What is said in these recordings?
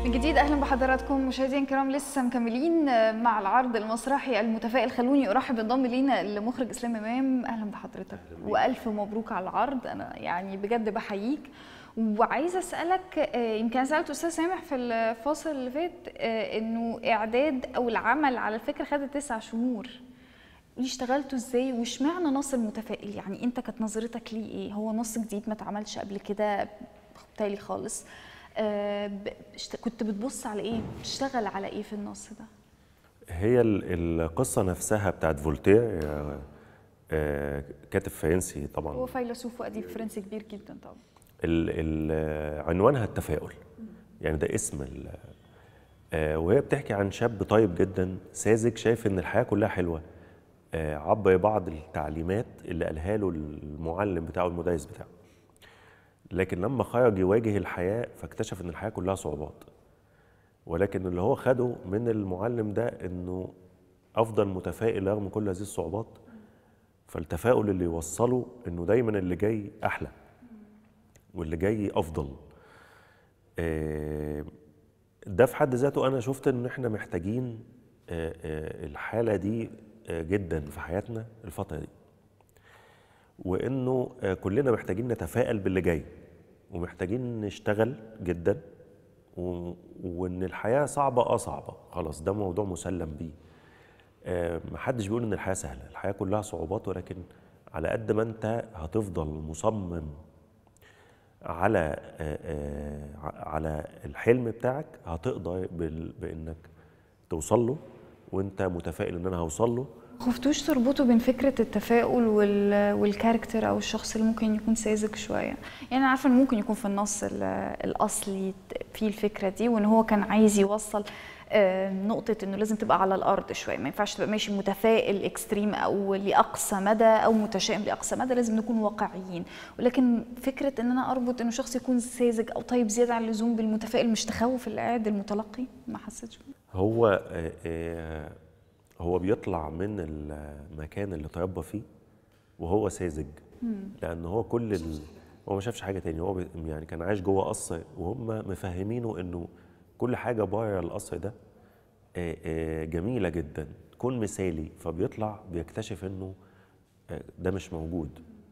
من جديد اهلا بحضراتكم مشاهدينا الكرام لسه مكملين مع العرض المسرحي المتفائل خلوني ارحب انضم لينا المخرج اسلام امام اهلا بحضرتك والف مبروك على العرض انا يعني بجد بحييك وعايزه اسالك آه، يمكن أنا سالت استاذ سامح في الفاصل اللي فات آه، انه اعداد او العمل على الفكره خدت تسع شهور قولي اشتغلتوا ازاي واشمعنى نص المتفائل يعني انت كانت نظرتك ليه ايه هو نص جديد ما اتعملش قبل كده بالتالي خالص آه ب- اشت- كنت بتبص على ايه بتشتغل على ايه في النص ده هي ال- القصة نفسها بتاعت فولتير آه، آه، كاتب فرنسي طبعا هو فيلسوف واديب فرنسي كبير جدا طبعا ال- ال- عنوانها التفاؤل يعني ده اسم ال- آه، وهي بتحكي عن شاب طيب جدا ساذج شايف ان الحياة كلها حلوة آه، عبر بعض التعليمات اللي قالها له المعلم بتاعه المدرس بتاعه لكن لما خرج يواجه الحياة فاكتشف ان الحياة كلها صعوبات ولكن اللي هو خده من المعلم ده انه افضل متفائل رغم كل هذه الصعوبات فالتفاؤل اللي يوصله انه دايما اللي جاي احلى واللي جاي افضل آه، ده في حد ذاته انا شفت ان احنا محتاجين آه، آه، الحاله دي آه، جدا في حياتنا الفتره دي وانه آه، كلنا محتاجين نتفائل باللي جاي ومحتاجين نشتغل جدا و... وان الحياه صعبه اه صعبه خلاص ده موضوع مسلم بيه آه، محدش بيقول ان الحياه سهله الحياه كلها صعوبات ولكن على قد ما انت هتفضل مصمم على آه، آه، ع- على الحلم بتاعك هتقدر بال- بانك توصل له وانت متفائل ان انا هوصل له خفتوش تربطوا بين فكره التفاؤل وال... والكاركتر او الشخص اللي ممكن يكون ساذج شويه يعني انا عارفه ان ممكن يكون في النص ال- الاصلي في الفكره دي وان هو كان عايز يوصل آه، نقطة انه لازم تبقى على الارض شوية ما ينفعش تبقى ماشي متفائل اكستريم او لاقصى مدى او متشائم لاقصى مدى لازم نكون واقعيين ولكن فكرة ان انا اربط انه شخص يكون ساذج او طيب زيادة عن اللزوم بالمتفائل مش تخوف اللي قاعد المتلقي ما حسيتش بيه؟ هو آه، آه، هو بيطلع من المكان اللي اتربى فيه وهو ساذج لان هو كل ال... هو ما شافش حاجه تاني هو بي- يعني كان عايش جوه قصر وهم مفهمينه انه كل حاجه بره القصر ده آه، آه، جميله جدا كون مثالي فبيطلع بيكتشف انه آه، ده مش موجود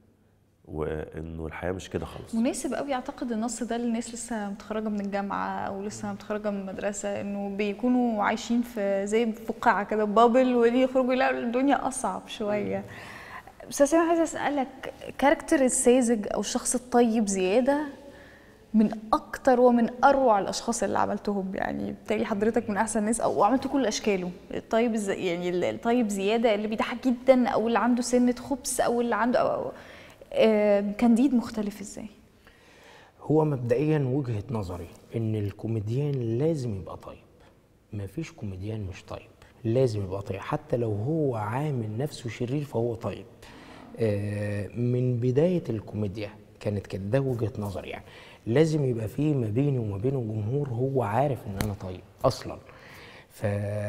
وانه الحياه مش كده خالص مناسب قوي اعتقد النص ده للناس لسه متخرجه من الجامعه او لسه متخرجه من المدرسه انه بيكونوا عايشين في زي فقاعه كده بابل ودي يخرجوا يلاقوا الدنيا اصعب شويه استاذ سامح عايزه اسالك كاركتر الساذج او الشخص الطيب زياده من اكتر ومن اروع الاشخاص اللي عملتهم يعني بالتالي حضرتك من احسن الناس او عملت كل اشكاله الطيب الز- يعني الطيب زياده اللي بيضحك جدا او اللي عنده سنه خبث او اللي عنده أو أو آه، كانديد مختلف ازاي هو مبدئيا وجهة نظري ان الكوميديان لازم يبقى طيب مفيش كوميديان مش طيب لازم يبقى طيب حتى لو هو عامل نفسه شرير فهو طيب آه، من بداية الكوميديا كانت كده ده وجهة نظري يعني لازم يبقى فيه ما بيني وما بين الجمهور هو عارف ان انا طيب اصلا ف...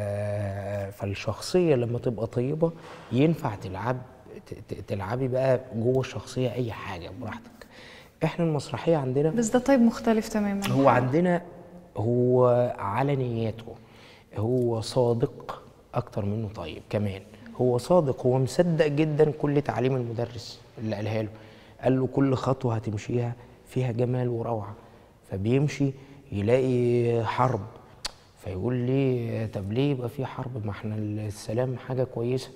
فالشخصية لما تبقى طيبة ينفع تلعب ت- ت- تلعبي بقى جوه الشخصية أي حاجة براحتك احنا المسرحية عندنا بس ده طيب مختلف تماما هو عندنا هو على نياته هو صادق اكتر منه طيب كمان هو صادق هو مصدق جدا كل تعليم المدرس اللي قالها له قال له كل خطوه هتمشيها فيها جمال وروعه فبيمشي يلاقي حرب فيقول لي طب ليه يبقى في حرب ما احنا السلام حاجه كويسه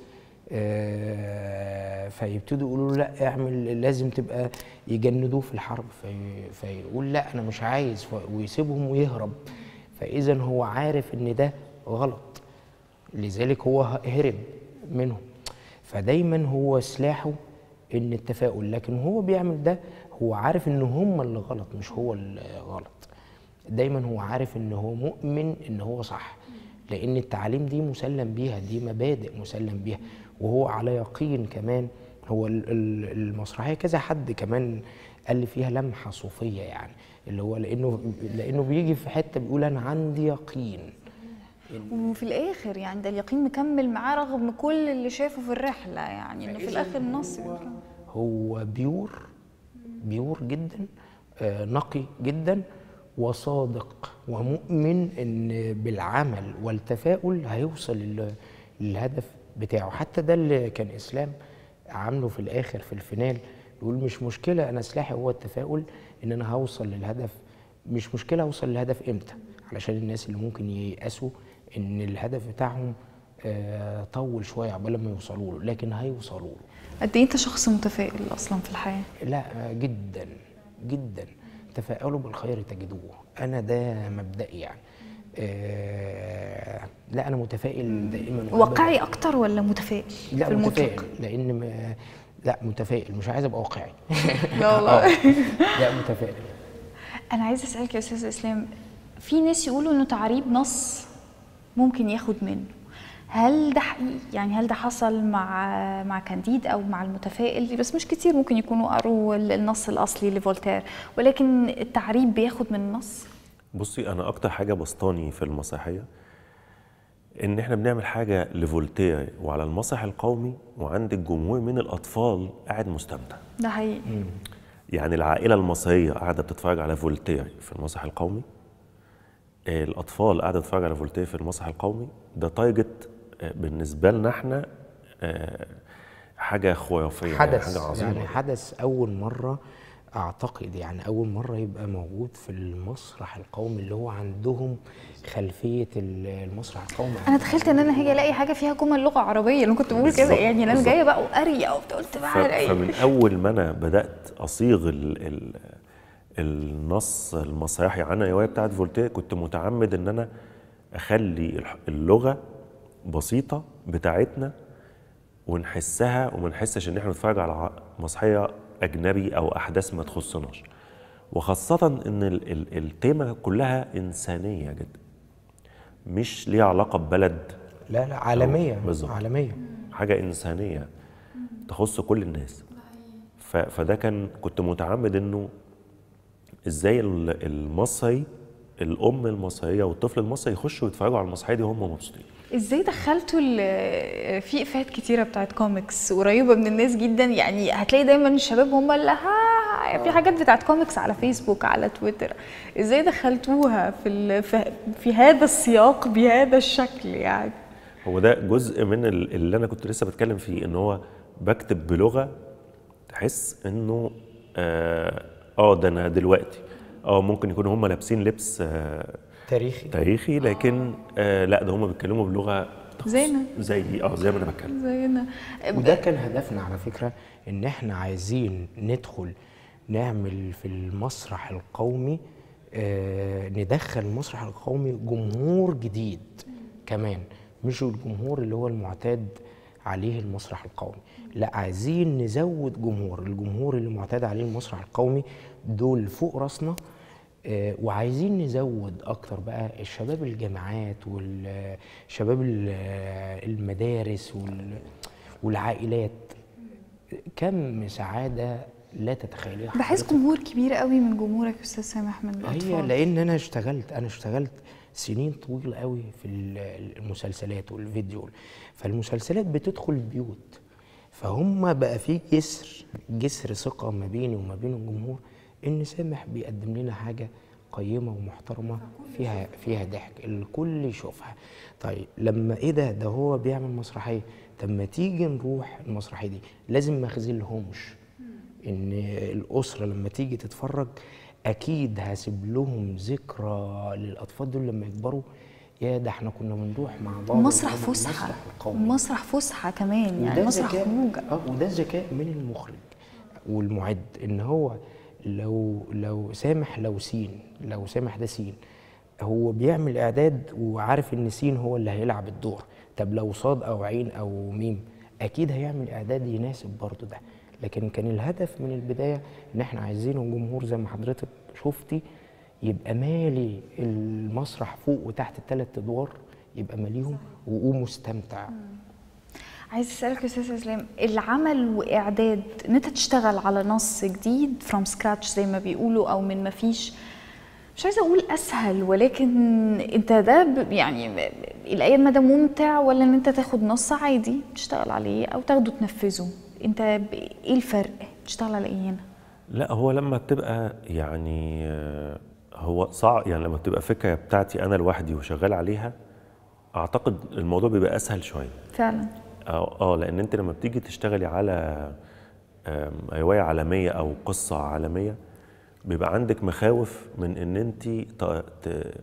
آه، فيبتدوا يقولوا له لا اعمل لازم تبقى يجندوه في الحرب في فيقول لا انا مش عايز ف- ويسيبهم ويهرب فاذا هو عارف ان ده غلط لذلك هو هرب منهم فدايما هو سلاحه ان التفاؤل لكن هو بيعمل ده هو عارف ان هم اللي غلط مش هو اللي غلط دايما هو عارف ان هو مؤمن ان هو صح لان التعليم دي مسلم بيها دي مبادئ مسلم بيها وهو على يقين كمان هو ال- ال- المسرحيه كذا حد كمان قال لي فيها لمحه صوفيه يعني اللي هو لانه لانه بيجي في حته بيقول انا عندي يقين وفي الاخر يعني ده اليقين مكمل معاه رغم كل اللي شافه في الرحله يعني انه في الاخر النص يمكن. هو بيور بيور جدا آه، نقي جدا وصادق ومؤمن ان بالعمل والتفاؤل هيوصل لل- للهدف بتاعه حتى ده اللي كان اسلام عامله في الاخر في الفينال يقول مش مشكله انا سلاحي هو التفاؤل ان انا هوصل للهدف مش مشكله اوصل للهدف امتى علشان الناس اللي ممكن ييأسوا ان الهدف بتاعهم آه، طول شويه عقبال ما يوصلوا له لكن هيوصلوا له قد ايه انت شخص متفائل اصلا في الحياه لا جدا جدا تفاءلوا بالخير تجدوه انا ده مبدئي يعني آه لا انا متفائل دائما وأبداً. واقعي اكتر ولا متفائل لا في متفائل المطلق لان ما لا متفائل مش عايز ابقى واقعي لا والله. آه، لا متفائل انا عايزه اسالك يا استاذ اسلام في ناس يقولوا انه تعريب نص ممكن ياخد منه هل ده حقيقي يعني هل ده حصل مع مع كانديد او مع المتفائل بس مش كتير ممكن يكونوا قروا ال- النص الاصلي لفولتير ولكن التعريب بياخد من النص بصي انا اكتر حاجه بسطاني في المسرحيه ان احنا بنعمل حاجه لفولتير وعلى المسرح القومي وعند الجمهور من الاطفال قاعد مستمتع ده حقيقي يعني العائله المصريه قاعده بتتفرج على فولتير في المسرح القومي آه، الاطفال قاعده تتفرج على فولتير في المسرح القومي ده تارجت آه، بالنسبه لنا احنا آه، حاجه خرافيه يعني حدث حاجه عظيمه يعني حدث اول مره اعتقد يعني اول مره يبقى موجود في المسرح القومي اللي هو عندهم خلفيه ال- المسرح القومي انا تخيلت ان انا هاجي الاقي حاجه فيها جمل لغه عربيه انا كنت بقول كده بالظبط، يعني انا بالظبط. جايه بقى وقاريه وقلت ف- بقى ألاقي- فمن اول ما انا بدات اصيغ ال ال النص المسرحي عن الروايه بتاعت فولتير كنت متعمد ان انا اخلي الح- اللغه بسيطه بتاعتنا ونحسها وما نحسش ان احنا بنتفرج على ع- مسرحيه اجنبي او احداث ما تخصناش وخاصه ان ال ال التيمه كلها انسانيه جدا مش ليها علاقه ببلد لا لا عالميه بالظبط. عالميه حاجه انسانيه تخص كل الناس ف- فده كان كنت متعمد انه ازاي ال- المصري الام المصريه والطفل المصري يخشوا يتفرجوا على المسرحيه دي وهم مبسوطين ازاي دخلتوا ال- في افيهات كتيره بتاعت كوميكس قريبه من الناس جدا يعني هتلاقي دايما الشباب هم اللي ها في حاجات بتاعت كوميكس على فيسبوك على تويتر ازاي دخلتوها في ال- في, في هذا السياق بهذا الشكل يعني هو ده جزء من ال- اللي انا كنت لسه بتكلم فيه ان هو بكتب بلغه تحس انه اه آه، ده انا دلوقتي اه ممكن يكونوا هم لابسين لبس آه تاريخي تاريخي لكن آه لا ده هم بيتكلموا بلغه تخص- زينا. زي اه زي ما انا بتكلم زينا وده كان هدفنا على فكرة ان احنا عايزين ندخل نعمل في المسرح القومي آه ندخل المسرح القومي جمهور جديد كمان مش الجمهور اللي هو المعتاد عليه المسرح القومي لا عايزين نزود جمهور الجمهور اللي معتاد عليه المسرح القومي دول فوق راسنا آه، وعايزين نزود اكتر بقى الشباب الجامعات والشباب ال- المدارس وال- والعائلات كم سعاده لا تتخيليها بحس حضرتك. جمهور كبير قوي من جمهورك يا استاذ سامح من هي الاطفال لان انا اشتغلت انا اشتغلت سنين طويله قوي في ال- المسلسلات والفيديو فالمسلسلات بتدخل البيوت فهم بقى في جسر جسر ثقه ما بيني وما بين الجمهور ان سامح بيقدم لنا حاجه قيمه ومحترمه فيها فيها ضحك الكل يشوفها طيب لما ايه ده ده هو بيعمل مسرحيه طب ما تيجي نروح المسرحيه دي لازم ما اخذلهمش ان الاسره لما تيجي تتفرج اكيد هسيب لهم ذكرى للاطفال دول لما يكبروا يا ده احنا كنا بنروح مع بعض مسرح ونعمل فسحه المسرح القومي. مسرح فسحه كمان يعني وده مسرح ذكاء خروج اه وده ذكاء من المخرج والمعد ان هو لو لو سامح لو سين لو سامح ده سين هو بيعمل اعداد وعارف ان سين هو اللي هيلعب الدور طب لو صاد او عين او ميم اكيد هيعمل اعداد يناسب برضو ده لكن كان الهدف من البدايه ان احنا عايزين الجمهور زي ما حضرتك شفتي يبقى مالي المسرح فوق وتحت الثلاث ادوار يبقى ماليهم ومستمتع عايز اسالك يا استاذ اسلام العمل واعداد ان انت تشتغل على نص جديد فروم سكراتش زي ما بيقولوا او من ما فيش مش عايزه اقول اسهل ولكن انت ده ب- يعني ب- الى مدى ممتع ولا ان انت تاخد نص عادي تشتغل عليه او تاخده تنفذه انت ب- ايه الفرق تشتغل على ايه هنا لا هو لما تبقى يعني آه، هو صعب يعني لما بتبقى فكره بتاعتي انا لوحدي وشغال عليها اعتقد الموضوع بيبقى اسهل شويه فعلا اه اه لان انت لما بتيجي تشتغلي على آم، روايه عالميه او قصه عالميه بيبقى عندك مخاوف من ان انت ت- ت-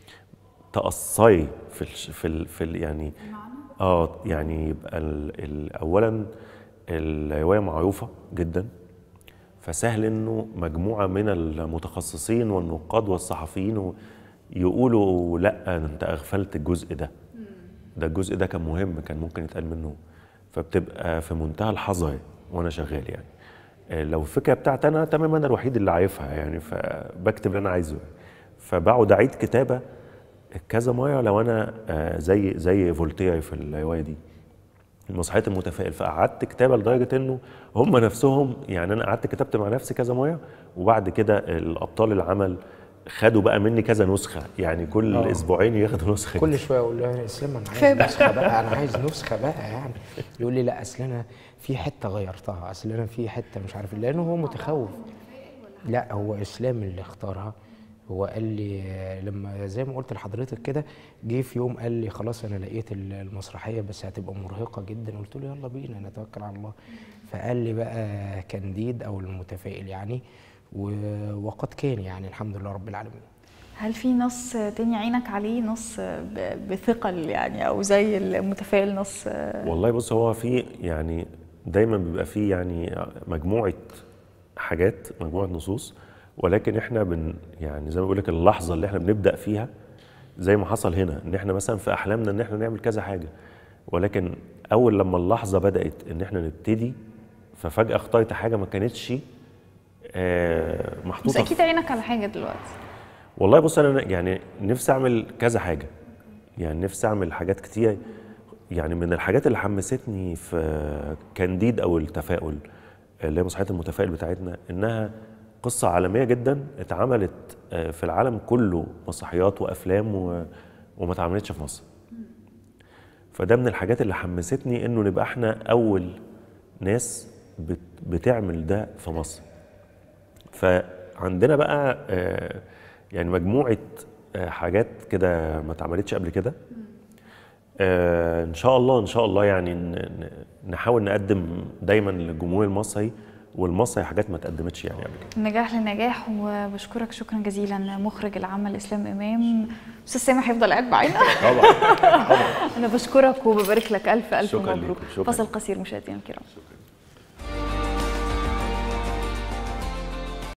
تقصي في الش- في ال في ال يعني اه يعني يبقى ال ال اولا الروايه معروفه جدا فسهل انه مجموعه من المتخصصين والنقاد والصحفيين و- يقولوا لا انت اغفلت الجزء ده ده الجزء ده كان مهم كان ممكن يتقال منه فبتبقى في منتهى الحذر وانا شغال يعني آه، لو الفكره بتاعتي انا تمام انا الوحيد اللي عارفها يعني فبكتب اللي انا عايزه فبقعد اعيد كتابه كذا مره لو انا آه، زي زي فولتير في الروايه دي المسرحيه المتفائل فقعدت كتابه لدرجه انه هم نفسهم يعني انا قعدت كتبت مع نفسي كذا مره وبعد كده الابطال العمل خدوا بقى مني كذا نسخه يعني كل آه. اسبوعين ياخدوا نسخه كل شويه اقول له يا اسلام انا كفاية عايز بقى. نسخه بقى انا عايز نسخه بقى يعني يقول لي لا اصل انا في حته غيرتها اصل انا في حته مش عارف إيه، لانه هو متخوف لا هو اسلام اللي اختارها هو قال لي آه، لما زي ما قلت لحضرتك كده جه في يوم قال لي خلاص انا لقيت ال- المسرحيه بس هتبقى مرهقه جدا قلت له يلا بينا نتوكل على الله فقال لي بقى كانديد او المتفائل يعني و- وقد كان يعني الحمد لله رب العالمين هل في نص تاني عينك عليه نص ب- بثقل يعني او زي المتفائل نص والله بص هو في يعني دايما بيبقى في يعني مجموعه حاجات مجموعه نصوص ولكن احنا بن يعني زي ما بقول لك اللحظه اللي احنا بنبدا فيها زي ما حصل هنا ان احنا مثلا في احلامنا ان احنا نعمل كذا حاجه ولكن اول لما اللحظه بدات ان احنا نبتدي ففجاه اخترت حاجه ما كانتش آه، بس محطوطه اكيد عينك على حاجه دلوقتي والله بص انا يعني نفسي اعمل كذا حاجه يعني نفسي اعمل حاجات كتير يعني من الحاجات اللي حمستني في كانديد او التفاؤل اللي هي مسرحيه المتفائل بتاعتنا انها قصه عالميه جدا اتعملت آه، في العالم كله مسرحيات وافلام و... وما اتعملتش في مصر فده من الحاجات اللي حمستني انه نبقى احنا اول ناس بت... بتعمل ده في مصر فعندنا بقى آه، يعني مجموعه آه، حاجات كده ما اتعملتش قبل كده آه، ان شاء الله ان شاء الله يعني ن- ن- نحاول نقدم دايما للجمهور المصري والمصري حاجات ما اتقدمتش يعني قبل كده نجاح لنجاح وبشكرك شكرا جزيلا مخرج العمل اسلام امام استاذ سامح هيفضل قاعد معانا طبعا طبعا انا بشكرك وببارك لك الف الف شكراً مبروك ليكم، شكراً. فاصل قصير مشاهدينا الكرام